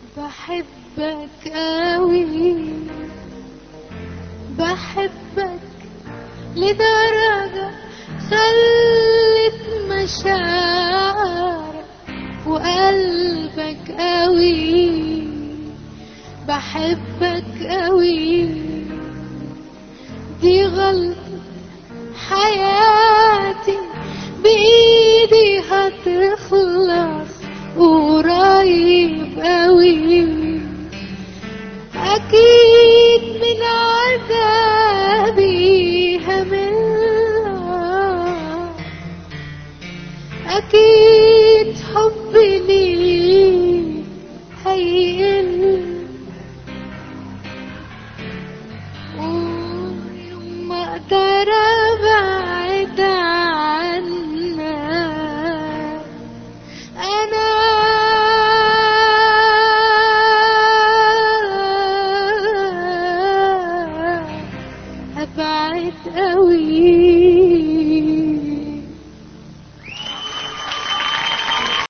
بحبك قوي بحبك لدرجة خلت مشاعرك وقلبك قوي بحبك قوي دي غلطة حياتي بإيدي هتخلص قريب قوي أكيد من عذابي هملها أكيد حبي ليك هيقل ويوم ما أقدر أبعد عنك أنا أبعد قوي